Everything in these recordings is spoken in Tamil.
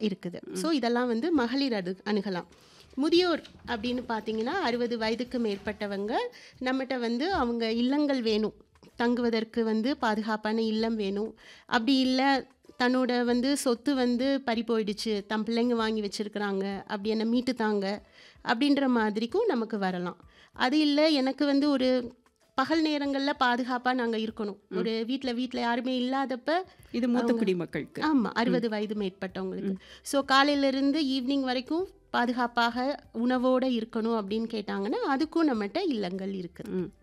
இருக்குது ஸோ இதெல்லாம் வந்து மகளிர் அடு அணுகலாம் முதியோர் அப்படின்னு பார்த்தீங்கன்னா அறுபது வயதுக்கு மேற்பட்டவங்க நம்மகிட்ட வந்து அவங்க இல்லங்கள் வேணும் தங்குவதற்கு வந்து பாதுகாப்பான இல்லம் வேணும் அப்படி இல்லை தன்னோட வந்து சொத்து வந்து பறி போயிடுச்சு தம் பிள்ளைங்க வாங்கி வச்சுருக்குறாங்க அப்படி என்ன மீட்டு தாங்க அப்படின்ற மாதிரிக்கும் நமக்கு வரலாம் அது இல்லை எனக்கு வந்து ஒரு பகல் நேரங்களில் பாதுகாப்பாக நாங்கள் இருக்கணும் ஒரு வீட்டில் வீட்டில் யாருமே இல்லாதப்ப இது மூத்த குடிமக்களுக்கு ஆமாம் அறுபது வயது மேற்பட்டவங்களுக்கு ஸோ காலையிலேருந்து ஈவினிங் வரைக்கும் பாதுகாப்பாக உணவோடு இருக்கணும் அப்படின்னு கேட்டாங்கன்னா அதுக்கும் நம்மகிட்ட இல்லங்கள் இருக்குது ம்.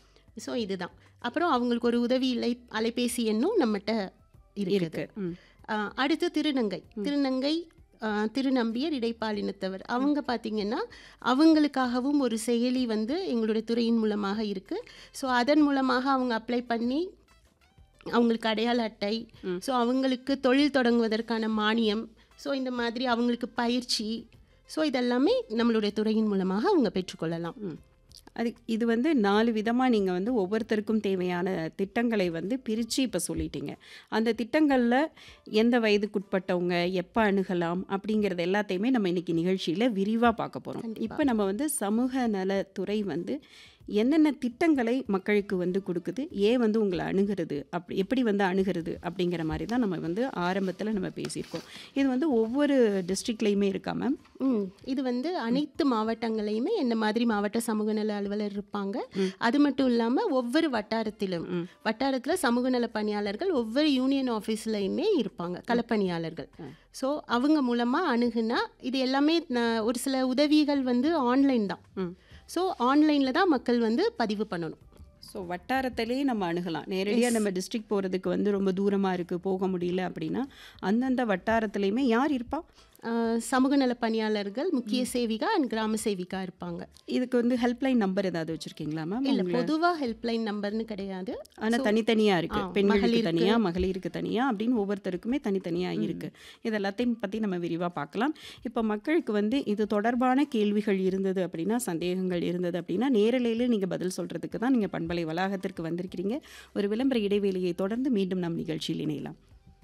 ஸோ இதுதான் அப்புறம் அவங்களுக்கு ஒரு உதவி இலை அலைபேசி எண்ணும் நம்மகிட்ட இருக்குது இருக்கு ம். ஆஹ் அடுத்து திருநங்கை திருநங்கை ஆஹ் திருநம்பியர் இடைப்பாலினத்தவர் அவங்க பார்த்தீங்கன்னா அவங்களுக்காகவும் ஒரு செயலி வந்து எங்களுடைய துறையின் மூலமாக இருக்குது ஸோ அதன் மூலமாக அவங்க அப்ளை பண்ணி அவங்களுக்கு அடையாள அட்டை ஸோ அவங்களுக்கு தொழில் தொடங்குவதற்கான மானியம் ஸோ இந்த மாதிரி அவங்களுக்கு பயிற்சி ஸோ இதெல்லாமே நம்மளுடைய துறையின் மூலமாக அவங்க பெற்றுக்கொள்ளலாம் அது இது வந்து நாலு விதமாக நீங்கள் வந்து ஒவ்வொருத்தருக்கும் தேவையான திட்டங்களை வந்து பிரித்து இப்போ சொல்லிட்டீங்க அந்த திட்டங்களில் எந்த வயதுக்குட்பட்டவங்க எப்போ அணுகலாம் அப்படிங்கிறது எல்லாத்தையுமே நம்ம இன்னைக்கு நிகழ்ச்சியில் விரிவாக பார்க்க போகிறோம் கண்டிப்பா. இப்போ நம்ம வந்து சமூக நலத்துறை வந்து என்னென்ன திட்டங்களை மக்களுக்கு வந்து கொடுக்குது ஏன் வந்து உங்களை அணுகிறது அப்படி எப்படி வந்து அணுகிறது அப்படிங்கிற மாதிரி தான் நம்ம வந்து ஆரம்பத்தில் நம்ம பேசியிருக்கோம் இது வந்து ஒவ்வொரு டிஸ்ட்ரிக்ட்லேயுமே இருக்கா மேம் ம் இது வந்து அனைத்து மாவட்டங்களையுமே என்ன மாதிரி மாவட்ட சமூக நல அலுவலர் இருப்பாங்க அது மட்டும் இல்லாமல் ஒவ்வொரு வட்டாரத்திலும் வட்டாரத்தில் சமூக நல பணியாளர்கள் ஒவ்வொரு யூனியன் ஆஃபீஸ்லையுமே இருப்பாங்க களப்பணியாளர்கள் ஸோ அவங்க மூலமாக அணுகுனா இது எல்லாமே ந- ஒரு சில உதவிகள் வந்து ஆன்லைன் தான் ம். ஸோ ஆன்லைனில் தான் மக்கள் வந்து பதிவு பண்ணணும் ஸோ வட்டாரத்திலே நம்ம அணுகலாம் நேரடியாக நம்ம டிஸ்ட்ரிக்ட் போகிறதுக்கு வந்து ரொம்ப தூரமாக இருக்குது போக முடியல அப்படின்னா அந்தந்த வட்டாரத்துலேயுமே யார் இருப்பா ஆஹ் சமூக நல பணியாளர்கள் முக்கிய சேவிகா அண்ட் கிராம சேவிகா இருப்பாங்க இதுக்கு வந்து ஹெல்ப்லைன் நம்பர் ஏதாவது வச்சுருக்கீங்களா மேம் இல்லை பொதுவாக ஹெல்ப்லைன் நம்பர்னு கிடையாது ஆனால் தனித்தனியாக இருக்குது ஆ, பெண்களுக்கு மகளிருக்கு. தனியாக மகளிருக்கு தனியாக அப்படின்னு ஒவ்வொருத்தருக்குமே தனித்தனியாக இருக்குது இது எல்லாத்தையும் பற்றி நம்ம விரிவாக பார்க்கலாம் இப்போ மக்களுக்கு வந்து இது தொடர்பான கேள்விகள் இருந்தது அப்படின்னா சந்தேகங்கள் இருந்தது அப்படின்னா நேரலையில் நீங்கள் பதில் சொல்கிறதுக்கு தான் நீங்கள் பண்பலை வளாகத்திற்கு வந்திருக்கிறீங்க ஒரு விளம்பர இடைவேளையை தொடர்ந்து மீண்டும் நம் நிகழ்ச்சியில் இணையலாம்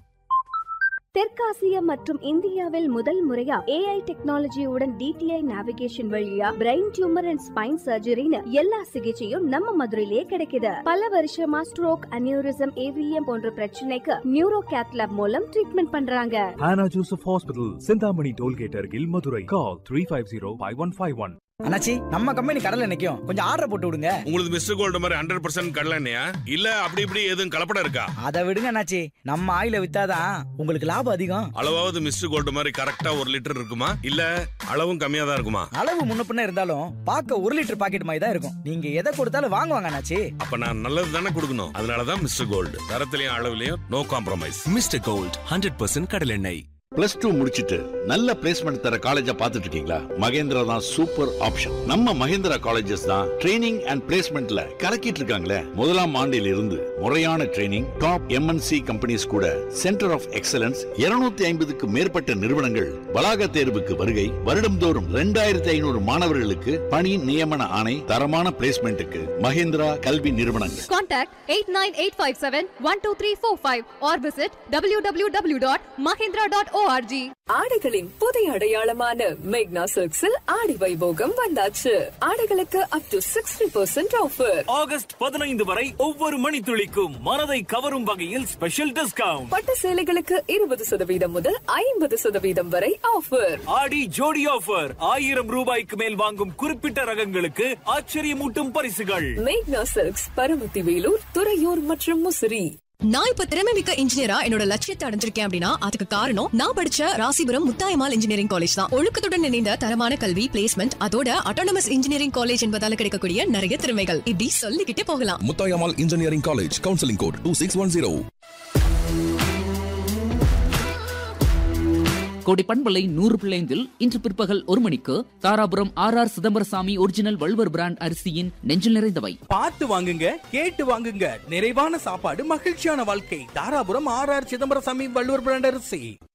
தெற்காசியா மற்றும் இந்தியாவில் முதல் முறையா ஏஐ டெக்னாலஜியுடன் டிடிஐ நேவிகேஷன் வழியா பிரெயின் டியூமர் அண்ட் ஸ்பைன் சர்ஜரின்னு எல்லா சிகிச்சையும் நம்ம மதுரையிலேயே கிடைக்குது பல வருஷமா ஸ்ட்ரோக் அனியூரிசம் ஏவிஎம் போன்ற பிரச்சனைக்கு நியூரோ கேத்லாப் மூலம் ட்ரீட்மெண்ட் பண்றாங்க Hannah Joseph Hospital, Sindhamani Tollgate Argil, Madurai. Call 350-5151. அண்ணாச்சி நம்ம கம்பெனி கடல்ல நிக்கும் கொஞ்சம் ஆர்டர் போட்டு விடுங்க உங்களுக்கு மிஸ்டர் கோல்டு மாதிரி ஹண்ட்ரட் பர்சன்ட் கடலண்ணையா இல்ல அப்படி இப்படி எதுவும் கலப்படம் இருக்கா அதை விடுங்க அண்ணாச்சி நம்ம ஆயில வித்தாதான் உங்களுக்கு லாபம் அதிகம் அளவாவது மிஸ்டர் கோல்டு மாதிரி கரெக்டா ஒரு லிட்டர் இருக்குமா இல்ல அளவும் கம்மியா தான் இருக்குமா அளவு முன்ன பின்ன இருந்தாலும் பார்க்க ஒரு லிட்டர் பாக்கெட் மாதிரி தான் இருக்கும் நீங்க எதை கொடுத்தாலும் வாங்குவாங்க அண்ணாச்சி அப்ப நான் நல்லது தானே கொடுக்கணும் அதனாலதான் மிஸ்டர் கோல்டு தரத்திலையும் அளவுலயும் no compromise mister gold hundred percent கடலெண்ணெய் பிளஸ் டூ முடிச்சிட்டு நல்ல பிளேஸ்மெண்ட் தர காலேஜா பார்த்துட்டு இருக்கீங்களா மகேந்திரா தான் சூப்பர் ஆப்ஷன் நம்ம மகேந்திரா காலேஜஸ் தான் ட்ரைனிங் அண்ட் பிளேஸ்மெண்ட்ல கலக்கிட்டு இருக்காங்களே முதலாம் ஆண்டில் இருந்து முறையான ட்ரைனிங் டாப் எம்என்சி கம்பெனிஸ் கூட சென்டர் ஆஃப் எக்ஸலன்ஸ் 250 ஐம்பதுக்கு மேற்பட்ட நிறுவனங்கள் வளாக தேர்வுக்கு வருகை வருடம்தோறும் ரெண்டாயிரத்தி ஐநூறு மாணவர்களுக்கு பணி நியமன ஆணை தரமான பிளேஸ்மெண்ட்டுக்கு மகேந்திரா கல்வி நிறுவனங்கள் Contact 89857-12345 or visit www.mahindra.org. ஆடைகளின் புதிய அடையாளமான மேக்னா சில்க்ஸில் ஆடி வைபோகம் வந்தாச்சு ஆடைகளுக்கு up to sixty percent offer August பதினைந்து வரை ஒவ்வொரு மணித்துளிக்கும் மனதை கவரும் வகையில் ஸ்பெஷல் டிஸ்கவுண்ட் பட்டு சேலைகளுக்கு இருபது சதவீதம் முதல் ஐம்பது சதவீதம் வரை ஆஃபர் ஆடி ஜோடி ஆஃபர் ஆயிரம் ரூபாய்க்கு மேல் வாங்கும் குறிப்பிட்ட ரகங்களுக்கு ஆச்சரியமூட்டும் பரிசுகள் மேக்னா சில்க்ஸ் பரமத்தி வேலூர் துறையூர் மற்றும் முசிறி நான் இப்ப திறமை மிக்க இன்ஜினியரா என்னோட லட்சியத்தை அடைஞ்சிருக்கேன் அப்படின்னா அதுக்கு காரணம் நான் படிச்ச ராசிபுரம் முத்தாயமால் இன்ஜினியரிங் காலேஜ் தான் ஒழுக்கத்துடன் இணைந்த தரமான கல்வி பிளேஸ்மெண்ட் அதோட அட்டானமஸ் இன்ஜினியரிங் காலேஜ் என்பதால கிடைக்கக்கூடிய நிறைய திறமைகள் இப்படி சொல்லிக்கிட்டே போகலாம் Muthayammal engineering college counselling code two six one zero கோடி பண்பலை நூறு பிள்ளைந்தில் இன்று பிற்பகல் ஒரு மணிக்கு Dharapuram R R Chidambarasamy original Valluvar brand அரிசியின் நெஞ்சில் நிறைந்தவை பார்த்து வாங்குங்க கேட்டு வாங்குங்க நிறைவான சாப்பாடு மகிழ்ச்சியான வாழ்க்கை Dharapuram R R Chidambarasamy Valluvar brand அரிசி